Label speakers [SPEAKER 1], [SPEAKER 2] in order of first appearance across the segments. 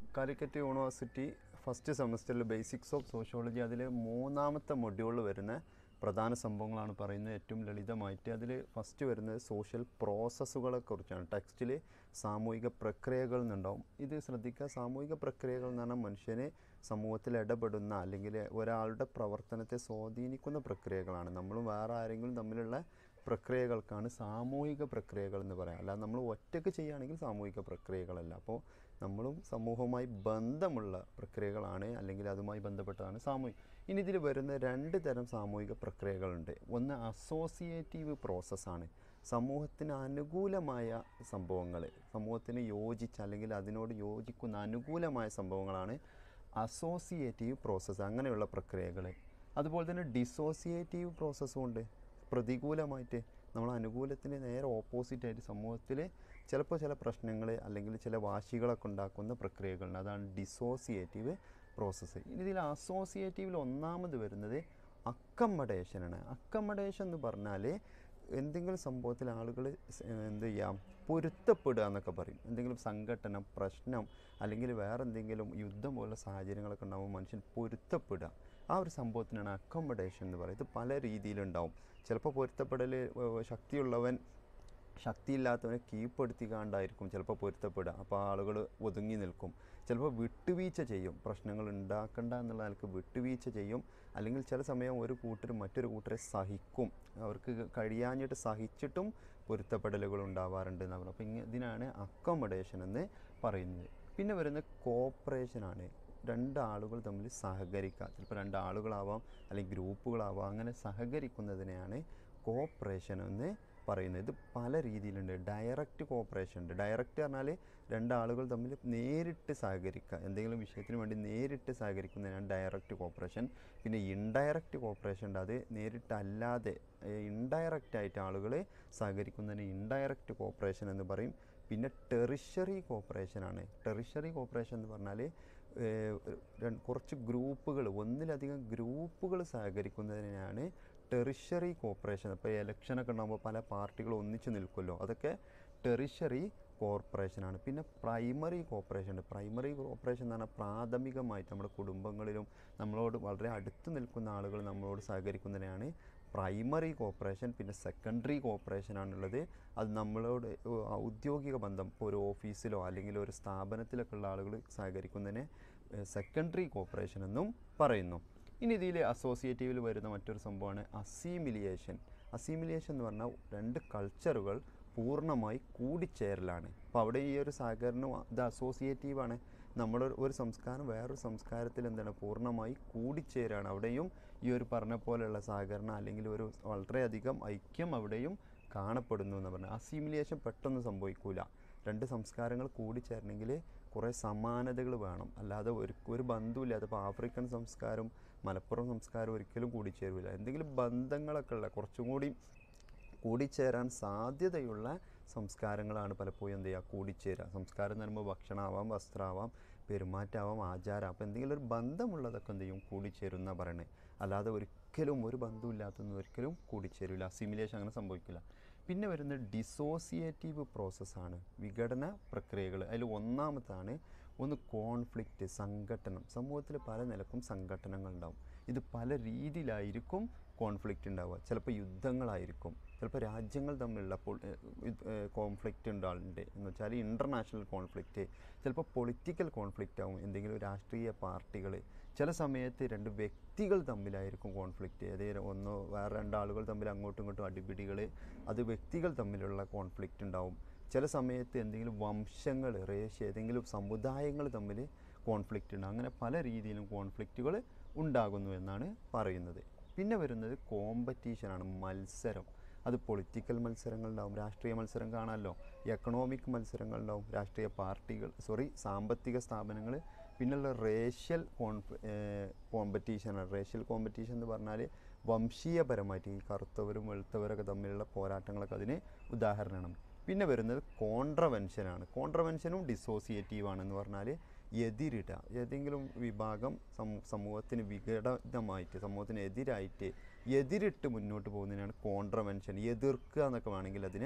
[SPEAKER 1] Calicut university first സെമസ്റ്ററിൽ basics of sociology അതിൽ മൂന്നാമത്തെ മൊഡ്യൂളിൽ വരുന്ന പ്രധാന സംഭവങ്ങളാണ് പറയുന്നത് ഏറ്റവും ലളിതമായിട്ട് അതിൽ ഫസ്റ്റ് വരുന്നത് സോഷ്യൽ പ്രോസസ്സുകളെ കുറിച്ചാണ് ടെക്സ്റ്റിൽ സാമൂഹിക പ്രക്രിയകൾ എന്നുണ്ടാവും ഇത് ശ്രദ്ധിക്കുക സാമൂഹിക പ്രക്രിയകൾ എന്ന് പറഞ്ഞാൽ മനുഷ്യന് സമൂഹത്തിൽ ഇടപെടുന്ന അല്ലെങ്കിൽ ഒരാളുടെ പ്രവർത്തനത്തെ സ്വാധീനിക്കുന്ന പ്രക്രിയകളാണ് നമ്മളും വേറെ ആരെങ്കിലും തമ്മിലുള്ള പ്രക്രിയകൾക്കാണ് സാമൂഹിക പ്രക്രിയകൾ എന്ന് പറയാം അല്ലാതെ നമ്മൾ ഒറ്റയ്ക്ക് ചെയ്യുകയാണെങ്കിൽ സാമൂഹിക പ്രക്രിയകളല്ല അപ്പോൾ നമ്മളും സമൂഹവുമായി ബന്ധമുള്ള പ്രക്രിയകളാണ് അല്ലെങ്കിൽ അതുമായി ബന്ധപ്പെട്ടതാണ് സാമൂഹിക ഇനി ഇതിൽ വരുന്ന രണ്ട് തരം സാമൂഹിക പ്രക്രിയകളുണ്ട് ഒന്ന് അസോസിയേറ്റീവ് പ്രോസസ്സാണ് സമൂഹത്തിന് അനുകൂലമായ സംഭവങ്ങൾ സമൂഹത്തിന് യോജിച്ച അല്ലെങ്കിൽ അതിനോട് യോജിക്കുന്ന അനുകൂലമായ സംഭവങ്ങളാണ് അസോസിയേറ്റീവ് പ്രോസസ്സ് അങ്ങനെയുള്ള പ്രക്രിയകൾ അതുപോലെ തന്നെ ഡിസോസിയേറ്റീവ് പ്രോസസ്സും ഉണ്ട് പ്രതികൂലമായിട്ട് നമ്മൾ അനുകൂലത്തിന് നേരെ ഓപ്പോസിറ്റായിട്ട് സമൂഹത്തിൽ ചിലപ്പോൾ ചില പ്രശ്നങ്ങൾ അല്ലെങ്കിൽ ചില വാശികളൊക്കെ ഉണ്ടാക്കുന്ന പ്രക്രിയകളുണ്ട് അതാണ് ഡിസോസിയേറ്റീവ് പ്രോസസ്സ് ഇനി ഇതിൽ അസോസിയേറ്റീവിൽ ഒന്നാമത് വരുന്നത് അക്കമഡേഷനാണ് അക്കമഡേഷൻ എന്ന് പറഞ്ഞാൽ എന്തെങ്കിലും സംഭവത്തിൽ ആളുകൾ എന്ത് ചെയ്യാം പൊരുത്തപ്പെടുക എന്നൊക്കെ പറയും എന്തെങ്കിലും സംഘടന പ്രശ്നം അല്ലെങ്കിൽ വേറെ എന്തെങ്കിലും യുദ്ധം പോലുള്ള സാഹചര്യങ്ങളൊക്കെ ഉണ്ടാകുമ്പോൾ മനുഷ്യൻ പൊരുത്തപ്പെടുക ആ ഒരു സംഭവത്തിനാണ് അക്കോമഡേഷൻ എന്ന് പറയുന്നത് ഇത് പല രീതിയിലുണ്ടാവും ചിലപ്പോൾ പൊരുത്തപ്പെടൽ ഏഹ്, ശക്തിയുള്ളവൻ ശക്തിയില്ലാത്തവനെ കീഴ്പ്പെടുത്തിക്കാണ്ടായിരിക്കും ചിലപ്പോൾ പൊരുത്തപ്പെടുക അപ്പോൾ ആളുകൾ ഒതുങ്ങി നിൽക്കും ചിലപ്പോൾ വിട്ടുവീഴ്ച ചെയ്യും പ്രശ്നങ്ങൾ ഉണ്ടാക്കണ്ട എന്നുള്ള നിലക്ക് വിട്ടുവീഴ്ച ചെയ്യും അല്ലെങ്കിൽ ചില സമയം ഒരു കൂട്ടർ മറ്റൊരു കൂട്ടരെ സഹിക്കും അവർക്ക് കഴിയാഞ്ഞിട്ട് സഹിച്ചിട്ടും പൊരുത്തപ്പെടലുകൾ ഉണ്ടാവാറുണ്ട് എന്ന് പറഞ്ഞു അപ്പോൾ ഇങ്ങനെ ഇതിനാണ് അക്കോമഡേഷൻ എന്ന് പറയുന്നത് പിന്നെ വരുന്ന കോപ്പറേഷനാണ് രണ്ടാളുകൾ തമ്മിൽ സഹകരിക്കുക ചിലപ്പോൾ രണ്ടാളുകളാവാം അല്ലെങ്കിൽ ഗ്രൂപ്പുകളാവാം അങ്ങനെ സഹകരിക്കുന്നതിനെയാണ് കോപ്പറേഷൻ എന്ന് പറയുന്നത് ഇത് പല രീതിയിലുണ്ട് ഡയറക്റ്റ് കോപ്പറേഷൻ ഉണ്ട് ഡയറക്റ്റ് പറഞ്ഞാൽ രണ്ടാളുകൾ തമ്മിൽ നേരിട്ട് സഹകരിക്കുക എന്തെങ്കിലും വിഷയത്തിന് വേണ്ടി നേരിട്ട് സഹകരിക്കുന്നതിനാണ് ഡയറക്റ്റ് കോപ്പറേഷൻ പിന്നെ ഇൻഡയറക്റ്റ് കോപ്പറേഷൻ ഉണ്ട് അത് നേരിട്ടല്ലാതെ ഇൻഡയറക്റ്റ് ആയിട്ട് ആളുകൾ സഹകരിക്കുന്നതിന് ഇൻഡയറക്റ്റ് കോപ്പറേഷൻ എന്ന് പറയും പിന്നെ ടെറിഷറി കോപ്പറേഷനാണ് ടെറിഷറി കോപ്പറേഷൻ എന്ന് പറഞ്ഞാൽ ഏഹ്, രണ്ട് കുറച്ച് ഗ്രൂപ്പുകൾ ഒന്നിലധികം ഗ്രൂപ്പുകൾ സഹകരിക്കുന്നതിനാണ് ടെറിഷറി കോപ്പറേഷൻ ഇപ്പോൾ ഇലക്ഷനൊക്കെ ഉണ്ടാകുമ്പോൾ പല പാർട്ടികൾ ഒന്നിച്ച് നിൽക്കുമല്ലോ അതൊക്കെ ടെറിഷറി കോർപ്പറേഷനാണ് പിന്നെ പ്രൈമറി കോപ്പറേഷൻ ഉണ്ട് പ്രൈമറി കോപ്പറേഷൻ എന്ന് പറഞ്ഞാൽ പ്രാഥമികമായിട്ട് നമ്മുടെ കുടുംബങ്ങളിലും നമ്മളോട് വളരെ അടുത്ത് നിൽക്കുന്ന ആളുകൾ നമ്മളോട് സഹകരിക്കുന്നതിനാണ് പ്രൈമറി കോപ്പറേഷൻ പിന്നെ സെക്കൻഡറി കോപ്പറേഷനാണുള്ളത് അത് നമ്മളോട് ഏഹ്, ഔദ്യോഗിക ബന്ധം ഇപ്പോൾ ഒരു ഓഫീസിലോ അല്ലെങ്കിൽ ഒരു സ്ഥാപനത്തിലൊക്കെ ഉള്ള ആളുകൾ സഹകരിക്കുന്നതിനെ സെക്കൻഡറി കോപ്പറേഷൻ എന്നും പറയുന്നു ഇനി ഇതിൽ അസോസിയേറ്റീവിൽ വരുന്ന മറ്റൊരു സംഭവമാണ് അസീമിലിയേഷൻ അസീമിലിയേഷൻ എന്ന് പറഞ്ഞാൽ രണ്ട് കൾച്ചറുകൾ പൂർണ്ണമായി കൂടിച്ചേരലാണ് അപ്പോൾ അവിടെ ഈ ഒരു സഹകരണം ഇത് അസോസിയേറ്റീവാണ് നമ്മുടെ ഒരു- ഒരു സംസ്കാരം വേറൊരു സംസ്കാരത്തിൽ എന്താണ് പൂർണ്ണമായി കൂടിച്ചേരാണ് അവിടെയും ഈ ഒരു പറഞ്ഞ പോലെയുള്ള സഹകരണം അല്ലെങ്കിൽ ഒരു വളരെയധികം ഐക്യം അവിടെയും കാണപ്പെടുന്നു എന്ന് പറഞ്ഞാൽ അസീമിലിയേഷൻ പെട്ടെന്ന് സംഭവിക്കൂല രണ്ട് സംസ്കാരങ്ങൾ കൂടിച്ചേരണമെങ്കിൽ കുറേ സമാനതകൾ വേണം അല്ലാതെ ഒരു ഒരു ബന്ധവുമില്ലാതെ ഇപ്പോൾ ആഫ്രിക്കൻ സംസ്കാരം മലപ്പുറം സംസ്കാരം ഒരിക്കലും കൂടിച്ചേരില്ല എന്തെങ്കിലും ബന്ധങ്ങളൊക്കെ ഉള്ള കുറച്ചും കൂടി കൂടിച്ചേരാൻ സാധ്യതയുള്ള സംസ്കാരങ്ങളാണ് പലപ്പോഴും എന്ത് ചെയ്യുക കൂടിച്ചേരുക സംസ്കാരം എന്ന് പറയുമ്പോൾ ഭക്ഷണമാവാം വസ്ത്രമാവാം പെരുമാറ്റമാവാം ആചാരം അപ്പോൾ എന്തെങ്കിലും ഒരു ബന്ധമുള്ളതൊക്കെ എന്ത് ചെയ്യും കൂടിച്ചേരുന്ന പറയണേ അല്ലാതെ ഒരിക്കലും ഒരു ബന്ധമില്ലാത്തൊന്നും ഒരിക്കലും കൂടിച്ചേരില്ല അസിമിലേഷൻ അങ്ങനെ സംഭവിക്കില്ല പിന്നെ വരുന്നത് ഡിസോസിയേറ്റീവ് പ്രോസസ്സാണ് വിഘടന പ്രക്രിയകൾ അതിൽ ഒന്നാമത്താണ് ഒന്ന് കോൺഫ്ലിക്റ്റ് സംഘട്ടനം സമൂഹത്തിൽ പല നിലക്കും സംഘട്ടനങ്ങൾ ഉണ്ടാവും ഇത് പല രീതിയിലായിരിക്കും കോൺഫ്ലിക്റ്റ് ഉണ്ടാവുക ചിലപ്പോൾ യുദ്ധങ്ങളായിരിക്കും ചിലപ്പോൾ രാജ്യങ്ങൾ തമ്മിലുള്ള കോൺഫ്ലിക്റ്റ് ഉണ്ടാവുന്നുണ്ട് എന്ന് വെച്ചാൽ ഇൻ്റർനാഷണൽ കോൺഫ്ലിക്റ്റ് ചിലപ്പോൾ പൊളിറ്റിക്കൽ കോൺഫ്ലിക്റ്റ് ആവും എന്തെങ്കിലും രാഷ്ട്രീയ പാർട്ടികൾ ചില സമയത്ത് രണ്ട് വ്യക്തികൾ തമ്മിലായിരിക്കും കോൺഫ്ലിക്റ്റ് അതായത് ഒന്നോ വേറെ രണ്ടാളുകൾ തമ്മിൽ അങ്ങോട്ടും ഇങ്ങോട്ടും അടിപിടികൾ അത് വ്യക്തികൾ തമ്മിലുള്ള കോൺഫ്ലിക്റ്റ് ഉണ്ടാവും ചില സമയത്ത് എന്തെങ്കിലും വംശങ്ങൾ റേഷ്യ ഏതെങ്കിലും സമുദായങ്ങൾ തമ്മിൽ കോൺഫ്ലിക്റ്റ് ഉണ്ട് അങ്ങനെ പല രീതിയിലും കോൺഫ്ലിക്റ്റുകൾ ഉണ്ടാകുന്നു എന്നാണ് പറയുന്നത് പിന്നെ വരുന്നത് കോമ്പറ്റീഷനാണ് മത്സരം അത് പൊളിറ്റിക്കൽ മത്സരങ്ങളുണ്ടാവും രാഷ്ട്രീയ മത്സരം കാണാമല്ലോ എക്കണോമിക് മത്സരങ്ങളുണ്ടാവും രാഷ്ട്രീയ പാർട്ടികൾ സോറി സാമ്പത്തിക സ്ഥാപനങ്ങൾ പിന്നെയുള്ള റേഷ്യൽ കോൺഫ് കോമ്പറ്റീഷനാണ് റേഷ്യൽ കോമ്പറ്റീഷൻ എന്ന് പറഞ്ഞാൽ വംശീയപരമായിട്ട് ഈ കറുത്തവരും വെളുത്തവരൊക്കെ തമ്മിലുള്ള പോരാട്ടങ്ങളൊക്കെ അതിന് ഉദാഹരണമാണ് പിന്നെ വരുന്നത് കോൺട്രവെൻഷനാണ് കോൺട്രവെൻഷനും ഡിസോസിയേറ്റീവ് ആണെന്ന് പറഞ്ഞാൽ എതിരിടുക ഏതെങ്കിലും വിഭാഗം സമൂ- സമൂഹത്തിന് വിഘടനമായിട്ട് സമൂഹത്തിന് എതിരായിട്ട് എതിരിട്ട് മുന്നോട്ട് പോകുന്നതിനാണ് കോൺട്രവെൻഷൻ എതിർക്കുക എന്നൊക്കെ വേണമെങ്കിൽ അതിനെ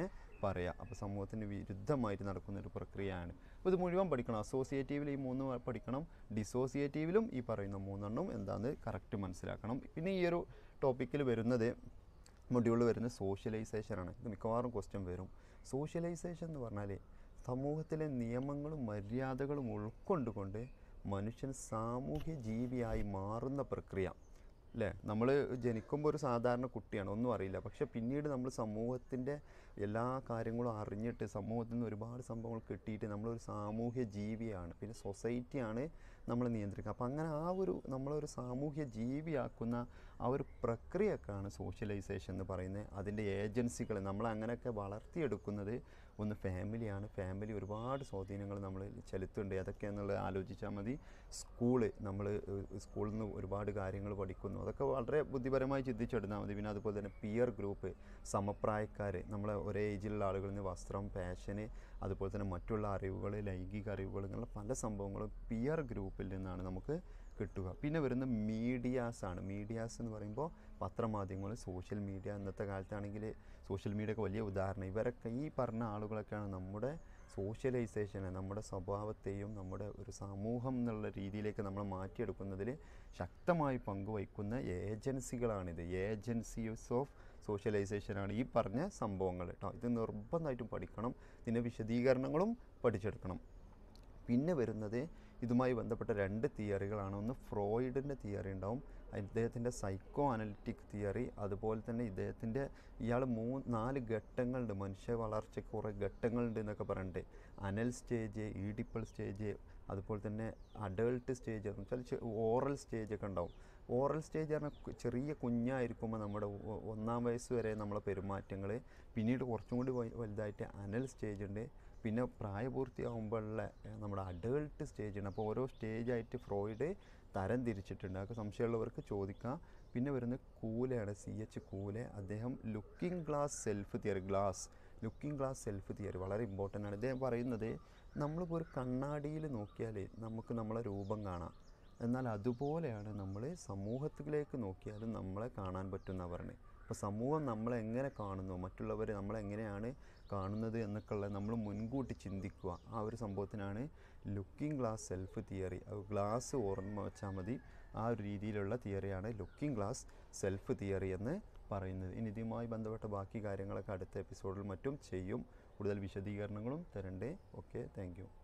[SPEAKER 1] പറയാം അപ്പോൾ സമൂഹത്തിന് വിരുദ്ധമായിട്ട് നടക്കുന്ന ഒരു പ്രക്രിയയാണ് അപ്പോൾ ഇത് മുഴുവൻ പഠിക്കണം അസോസിയേറ്റീവിൽ ഈ മൂന്ന് പഠിക്കണം ഡിസോസിയേറ്റീവിലും ഈ പറയുന്ന മൂന്നെണ്ണം എന്താണെന്ന് കറക്റ്റ് മനസ്സിലാക്കണം പിന്നെ ഈ ഒരു ടോപ്പിക്കിൽ വരുന്നത് മൊഡ്യൂളിൽ വരുന്ന സോഷ്യലൈസേഷനാണ് ഇത് മിക്കവാറും ക്വസ്റ്റ്യൻ വരും സോഷ്യലൈസേഷൻ എന്ന് പറഞ്ഞാൽ സമൂഹത്തിലെ നിയമങ്ങളും മര്യാദകളും ഉൾക്കൊണ്ടുകൊണ്ട് മനുഷ്യൻ സാമൂഹ്യ ജീവിയായി മാറുന്ന പ്രക്രിയ അല്ലേ നമ്മൾ ജനിക്കുമ്പോൾ ഒരു സാധാരണ കുട്ടിയാണ് ഒന്നും അറിയില്ല പക്ഷെ പിന്നീട് നമ്മൾ സമൂഹത്തിൻ്റെ എല്ലാ കാര്യങ്ങളും അറിഞ്ഞിട്ട് സമൂഹത്തിൽ നിന്ന് ഒരുപാട് സംഭവങ്ങൾ കിട്ടിയിട്ട് നമ്മളൊരു സാമൂഹ്യ ജീവിയാണ് പിന്നെ സൊസൈറ്റിയാണ് നമ്മൾ നിയന്ത്രിക്കുക അപ്പം അങ്ങനെ ആ ഒരു നമ്മളൊരു സാമൂഹ്യ ജീവിയാക്കുന്ന ആ ഒരു പ്രക്രിയക്കാണ് സോഷ്യലൈസേഷൻ എന്ന് പറയുന്നത് അതിൻ്റെ ഏജൻസികൾ നമ്മൾ അങ്ങനെയൊക്കെ വളർത്തിയെടുക്കുന്നത് ഒന്ന് ഫാമിലിയാണ് ഫാമിലി ഒരുപാട് സ്വാധീനങ്ങൾ നമ്മൾ ചെലുത്തുന്നുണ്ട് ഏതൊക്കെയാണെന്നുള്ളത് ആലോചിച്ചാൽ മതി സ്കൂള് നമ്മൾ സ്കൂളിൽ നിന്ന് ഒരുപാട് കാര്യങ്ങൾ പഠിക്കുന്നു അതൊക്കെ വളരെ ബുദ്ധിപരമായി ചിന്തിച്ചെടുത്താൽ മതി പിന്നെ അതുപോലെ തന്നെ പിയർ ഗ്രൂപ്പ് സമപ്രായക്കാർ നമ്മളെ ഒരേ ഏജിലുള്ള ആളുകളിൽ നിന്ന് വസ്ത്രം ഫാഷന് അതുപോലെ തന്നെ മറ്റുള്ള അറിവുകൾ ലൈംഗിക അറിവുകൾ ഇങ്ങനെയുള്ള പല സംഭവങ്ങളും പിയർ ഗ്രൂപ്പിൽ നിന്നാണ് നമുക്ക് കിട്ടുക പിന്നെ വരുന്ന മീഡിയാസ് ആണ് മീഡിയാസ് എന്ന് പറയുമ്പോൾ പത്രമാധ്യമങ്ങൾ സോഷ്യൽ മീഡിയ ഇന്നത്തെ കാലത്താണെങ്കിൽ സോഷ്യൽ മീഡിയ ഒക്കെ വലിയ ഉദാഹരണം ഇവരൊക്കെ ഈ പറഞ്ഞ ആളുകളൊക്കെയാണ് നമ്മുടെ സോഷ്യലൈസേഷനെ നമ്മുടെ സ്വഭാവത്തെയും നമ്മുടെ ഒരു സമൂഹം എന്നുള്ള രീതിയിലേക്ക് നമ്മൾ മാറ്റിയെടുക്കുന്നതിൽ ശക്തമായി പങ്കുവയ്ക്കുന്ന ഏജൻസികളാണിത് ഏജൻസീസ് ഓഫ് സോഷ്യലൈസേഷനാണ് ഈ പറഞ്ഞ സംഭവങ്ങൾ കേട്ടോ ഇത് നിർബന്ധമായിട്ടും പഠിക്കണം ഇതിൻ്റെ വിശദീകരണങ്ങളും പഠിച്ചെടുക്കണം പിന്നെ വരുന്നത് ഇതുമായി ബന്ധപ്പെട്ട രണ്ട് തിയറികളാണ് ഒന്ന് ഫ്രോയിഡിൻ്റെ തിയറി ഉണ്ടാവും ഇദ്ദേഹത്തിൻ്റെ സൈക്കോ അനലിറ്റിക് തിയറി അതുപോലെ തന്നെ ഇദ്ദേഹത്തിൻ്റെ ഇയാൾ മൂ നാല് ഘട്ടങ്ങളുണ്ട് മനുഷ്യ വളർച്ചയ്ക്ക് കുറേ ഘട്ടങ്ങളുണ്ട് എന്നൊക്കെ പറഞ്ഞിട്ട് അനൽ സ്റ്റേജ് ഈഡിപ്പിൾ സ്റ്റേജ് അതുപോലെ തന്നെ അഡൾട്ട് സ്റ്റേജ് എന്ന് വെച്ചാൽ ഓറൽ സ്റ്റേജ് ഒക്കെ ഉണ്ടാവും ഓറൽ സ്റ്റേജ് പറഞ്ഞാൽ കു- ചെറിയ കുഞ്ഞായിരിക്കുമ്പോൾ നമ്മുടെ ഒ- ഒന്നാം വയസ്സ് വരെ നമ്മളെ പെരുമാറ്റങ്ങൾ പിന്നീട് കുറച്ചും കൂടി വ- വലുതായിട്ട് അനൽ സ്റ്റേജ് ഉണ്ട് പിന്നെ പ്രായപൂർത്തിയാകുമ്പോഴുള്ള ഏഹ്, നമ്മുടെ അഡൾട്ട് സ്റ്റേജ് ഉണ്ട് അപ്പോൾ ഓരോ സ്റ്റേജായിട്ട് ഫ്രോയിഡ് തരം തിരിച്ചിട്ടുണ്ട് അതൊക്കെ സംശയമുള്ളവർക്ക് ചോദിക്കാം പിന്നെ വരുന്നത് കൂലയാണ് സി എച്ച് കൂലെ അദ്ദേഹം looking glass self theory glass looking glass self theory വളരെ ഇമ്പോർട്ടൻ്റ് ആണ് ഇദ്ദേഹം പറയുന്നത് നമ്മളിപ്പോൾ ഒരു കണ്ണാടിയിൽ നോക്കിയാൽ നമുക്ക് നമ്മളെ രൂപം കാണാം എന്നാൽ അതുപോലെയാണ് നമ്മൾ സമൂഹത്തിലേക്ക് നോക്കിയാലും നമ്മളെ കാണാൻ പറ്റുന്ന പറഞ്ഞത് അപ്പോൾ സമൂഹം നമ്മളെ എങ്ങനെ കാണുന്നു മറ്റുള്ളവർ നമ്മളെങ്ങനെയാണ് കാണുന്നത് എന്നൊക്കെയുള്ള നമ്മൾ മുൻകൂട്ടി ചിന്തിക്കുക ആ ഒരു സംഭവത്തിനാണ് looking glass self theory glass ഓർമ്മ വെച്ചാൽ മതി ആ ഒരു രീതിയിലുള്ള തിയറിയാണ് ലുക്കിംഗ് ഗ്ലാസ് സെൽഫ് തിയറി എന്ന് പറയുന്നത് ഇനി ഇതുമായി ബന്ധപ്പെട്ട ബാക്കി കാര്യങ്ങളൊക്കെ അടുത്ത എപ്പിസോഡിൽ മറ്റും ചെയ്യും കൂടുതൽ വിശദീകരണങ്ങളും തരണ്ടേ ഓക്കെ താങ്ക്